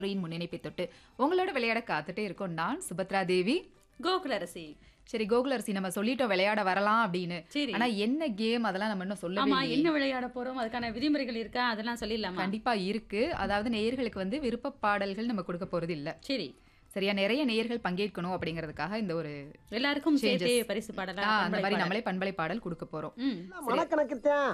துறையின் முன்னிணைப்பை தொட்டு உங்களோட விளையாட காத்துட்டே இருக்கோம் நான் சுபத்ரா தேவி கோகுலரசி சரி கோகுலரசி நம்ம சொல்லிட்டோம் விளையாட வரலாம் அப்படின்னு சரி ஆனா என்ன கேம் அதெல்லாம் நம்ம இன்னும் சொல்லவே ஆமா இல்லையே. என்ன விளையாட போறோம் அதுக்கான விதிமுறைகள் இருக்கா அதெல்லாம் சொல்லிடலாமா கண்டிப்பா இருக்கு அதாவது நேயர்களுக்கு வந்து விருப்ப பாடல்கள் நம்ம கொடுக்க போறது இல்ல சரி சரியா நிறைய நேயர்கள் பங்கேற்கணும் அப்படிங்கிறதுக்காக இந்த ஒரு எல்லாருக்கும் Changes. சேர்த்தே பரிசு பாடலாம் ஆ, அந்த பண்பலை மாதிரி பாடல். நம்மளே பண்பலை பாடல் கொடுக்க போறோம் ம் மனக்கணக்கு தான்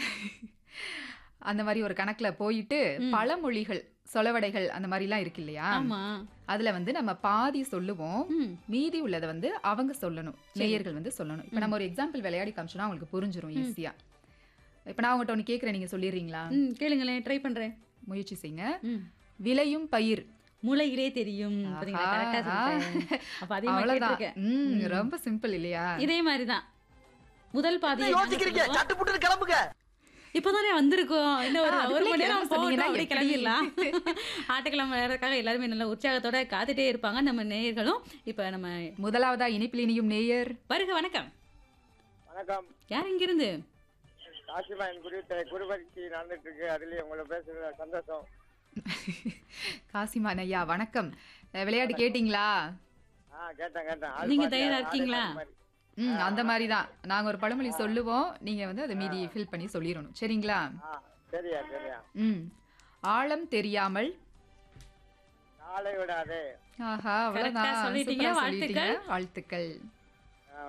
அந்த மாதிரி ஒரு கணக்குல போயிட்டு பழமொழிகள் சொலவடைகள் அந்த மாதிரிலாம் இருக்கு இல்லையா ஆமா அதுல வந்து நம்ம பாதி சொல்லுவோம் ம் மீதி உள்ளதை வந்து அவங்க சொல்லணும் நேயர்கள் வந்து சொல்லணும் இப்போ நம்ம ஒரு எக்ஸாம்பிள் விளையாடி காமிச்சோம்னா அவங்களுக்கு புரிஞ்சிரும் ஈஸியா இப்போ நான் உங்கள்கிட்ட ஒன்று கேட்குறேன் நீங்க சொல்லிடுறீங்களா ம் கேளுங்களேன் ட்ரை பண்றேன் முயற்சி செய்யுங்க ம் விளையும் பயிர் மூளையிலே தெரியும் பாத்தீங்களா ஆஹா, கரெக்டா சொல்லிட்டேன் அப்ப அதே மாதிரி அவ்வளவுதான் கேட்டிருக்கேன். ம் ரொம்ப சிம்பிள் இல்லையா இதே மாதிரிதான் முதல் பாதி யோசிக்கிறீங்க சட்டு புட்டு கிளம்புங்க இப்போதானே வந்திருக்கோம் இன்னும் ஒரு ஆ, ஒரு அதுக்குள்ளே மணி நேரம் கிளம்ப சொன்னீங்கன்னா போகட்டும் அப்படி எப்படி? கிளம்பிடலாம் ஆட்டுக்கிழமை விளையாடுறதுக்காக எல்லாருமே நல்ல உற்சாகத்தோட காத்துட்டே இருப்பாங்க நம்ம நேயர்களும் இப்ப நம்ம முதலாவதா இனிப்பில் இனியும் நேயர் வருக வணக்கம் வணக்கம் யார் இங்கிருந்து காசிமாயன் குறித்த குருபக்தி நடந்துட்டு இருக்கு அதுலயே உங்களை பேசுறதுல சந்தோஷம் காசிமான் ஐயா வணக்கம் அஹ், விளையாட்டு கேட்டிங்களா ஆ கேட்டேன் கேட்டேன் ஆள் நீங்க பாத்து, தயாரா ஆளே இருக்கீங்களா? பாத்த மாதிரி. ம் அந்த மாதிரி தான் நாங்க ஒரு பழமொழி சொல்லுவோம் நீங்க வந்து அதை மீதி ஃபில் பண்ணி சொல்லிடணும் சரிங்களா ஆ சரியா சரியா ம் ஆழம் தெரியாமல் நாளை விடாதே ஆஹா Correct ஆ அவ்வளவுதான் சொல்லிட்டீங்க, சூப்பரா சொல்லிட்டீங்க. வாழ்த்துக்கள். வாழ்த்துக்கள் ஆ,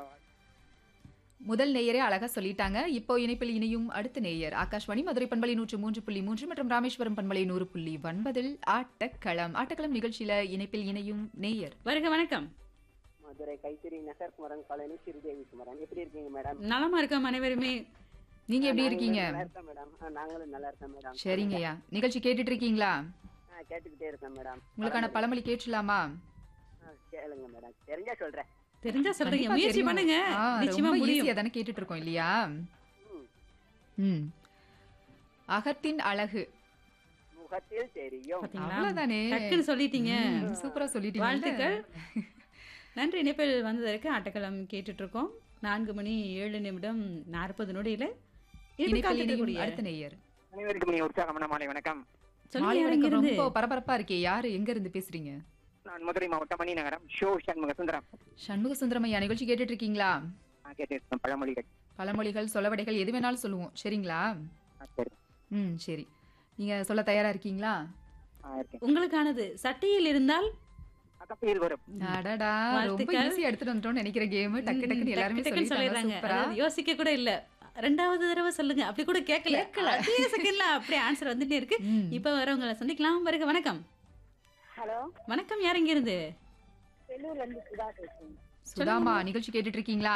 முதல் நேயரே அழகா சொல்லிட்டாங்க இப்போ இணைப்பில் இணையும் அடுத்த நேயர் ஆகாஷ்வாணி மதுரை பண்பலை நூற்று மூன்று புள்ளி மூன்று மற்றும் ராமேஸ்வரம் பண்பலை நூறு புள்ளி ஒன்பதில் ஆட்டக்களம் ஆட்டக்களம் நிகழ்ச்சியில இணைப்பில் இணையும் நேயர் வருக வணக்கம் மதுரை கைத்தறி நகர் குமரன் காலனி ஸ்ரீதேவி குமரன் எப்படி இருக்கீங்க மேடம் நலமா இருக்கோம் அனைவருமே நீங்க எப்படி இருக்கீங்க நல்லா இருக்கேன் மேடம் ஆ, நாங்களும் நல்லா இருக்கேன் மேடம் சரிங்கய்யா நிகழ்ச்சி கேட்டுட்டு இருக்கீங்களா ஆ, கேட்டுக்கிட்டே இருக்கேன் மேடம் உங்களுக்கான பழமொழி கேட்டுலாமா ஆ, கேளுங்க மேடம் தெரிஞ்சா சொல்றேன் தெரிஞ்சா சொல்றீங்க கண்டிப்பா முயற்சி தெரியும். பண்ணுங்க ஆ, நிச்சயமா ரொம்ப முடியும் ஈஸியா தானே கேட்டுட்டு இருக்கோம் இல்லையா ம். ம் அகத்தின் அழகு முகத்தில் தெரியும் பாத்தீங்களா அவ்வளவுதானே டக்குன்னு சொல்லிட்டீங்க ம், சூப்பரா சொல்லிட்டீங்க வாழ்த்துக்கள் நன்றி இணைப்பில் வந்ததற்கு ஆட்டக்களம் கேட்டுட்டு இருக்கோம் நான்கு மணி ஏழு நிமிடம் நாற்பது நொடியில இனிப்பு இணைப்பில் இணையும் காத்துக்கூடிய அடுத்த நேயர் அனைவருக்கும் நீ உற்சாகமான மாலை வணக்கம் சொல்லுங்க மாலை யார் வணக்கம் இங்கிருந்து? ரொம்ப பரபரப்பா இருக்கே யாரு எங்க இருந்து பேசுறீங்க நான் மதுரை மாவட்டம் மணி நகரம் ஷோ சண்முக சுந்தரம் சண்முக சுந்தரமையா நிகழ்ச்சி கேட்டுட்டு இருக்கீங்களா ஆ, கேட்டிருக்கேன் பழமொழிகள் பழமொழிகள் சொலவடைகள் எது வேணாலும் சொல்லுவோம் சரிங்களா ஆ, சரி ம் சரி நீங்க சொல்ல தயாரா இருக்கீங்களா ஆ, இருக்கேன் உங்களுக்கானது சட்டையில் இருந்தால் அகப்பையில் வரும் அடடா ரொம்ப வாழ்த்துக்கள். ஈஸியா எடுத்துட்டு வந்துட்டோம்னு நினைக்கிற கேம் டக்கு ம், டக்குன்னு எல்லாருமே டக்கு டக்குன்னு சொல்லிட்டாங்க சொல்லிடுறாங்க சூப்பரா அதாவது யோசிக்க கூட இல்ல ரெண்டாவது தடவை சொல்லுங்க அப்படி கூட கேட்கல அதே செகண்ட்ல அப்படியே ஆன்சர் வந்துட்டே இருக்கு ம். இப்ப வரவங்களை சந்திக்கலாம் வருக வணக்கம் ஹலோ வணக்கம் யார் இங்க இருந்து வெள்ளூர்ல இருந்து சுதா பேசுறேன் சுதாமா நிகழ்ச்சி கேட்டுட்டு இருக்கீங்களா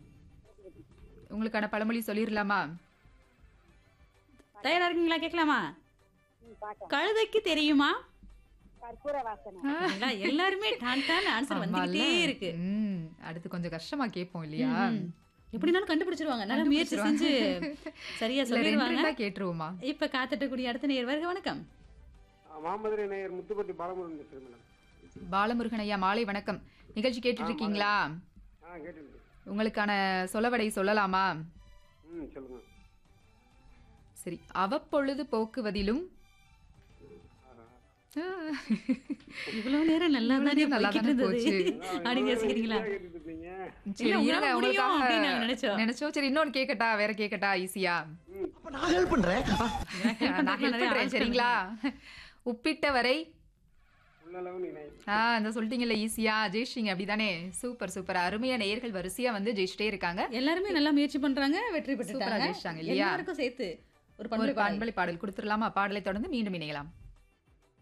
உங்களுக்கான பழமொழி சொல்லிடலாமா தயாரா இருக்கீங்களா கேட்கலாமா ம், பாக்கலாம் கழுதைக்கு தெரியுமா கற்பூர வாசனை பாத்தீங்களா? எல்லாருமே டான் டான் ஆன்சர் வந்துகிட்டே ஆமால்ல? இருக்கு ம், அடுத்து கொஞ்சம் கஷ்டமா கேட்போம் இல்லையா ம். எப்படினாலும் கண்டுபிடிச்சிருவாங்க நல்லா முயற்சி செஞ்சு சரியா இல்ல, ரெண்டு சொல்லிடுவாங்க ரெண்டா கேட்டுருவோமா இப்ப காத்துட்டு கூடிய அடுத்த நேர் வருக வணக்கம் மாமதுரை நேயர் முத்துப்பட்டி பாலமுருகன் பேசுறேன் மேடம் பாலமுருகன் ஐயா மாலை வணக்கம் நிகழ்ச்சி கேட்டுட்டு இருக்கீங்களா ஆ கேட்டுருக்கு உங்களுக்கான சொலவடை சொல்லலாமா ம் சொல்லுங்க சரி அவ்வப்பொழுது போக்குவதிலும் இவ்வளவு நேரம் நல்லா தானே நல்லா போய்கிட்டு தானே இருந்தது போச்சு. அப்படின்னு யோசிக்கிறீங்களா கேட்டுட்டு இருப்பீங்க சரி, இல்ல, உங்களால இருங்க, முடியும் உங்களுக்காக அப்படின்னு நாங்க நினைச்சோம். நினைச்சோம் சரி இன்னொன்னு கேக்கட்டா வேற கேக்கட்டா ஈஸியா அப்ப நான் ஹெல்ப் பண்றேன் ஆ, help நான் பண்றதுக்கு help நிறைய பண்றேன் ஆட்கள் சரிங்களா உப்பிட்ட வரை உள்ளளவு நினை ஆ இந்த சொல்லிட்டீங்கல்ல ஈஸியா ஜெயிச்சிங்க அப்படிதானே சூப்பர் சூப்பர் அருமையா நேயர்கள் வரிசையா வந்து ஜெயிச்சிட்டே இருக்காங்க எல்லாருமே நல்லா முயற்சி பண்றாங்க வெற்றி சூப்பரா பெற்றுட்டாங்க ஜெயிச்சிட்டாங்க இல்லையா? எல்லாருக்கும் சேர்த்து ஒரு ஒரு பண்பு பண்பளி பாடல் கொடுத்துடலாமா பாடலை தொடர்ந்து மீண்டும் இணையலாம்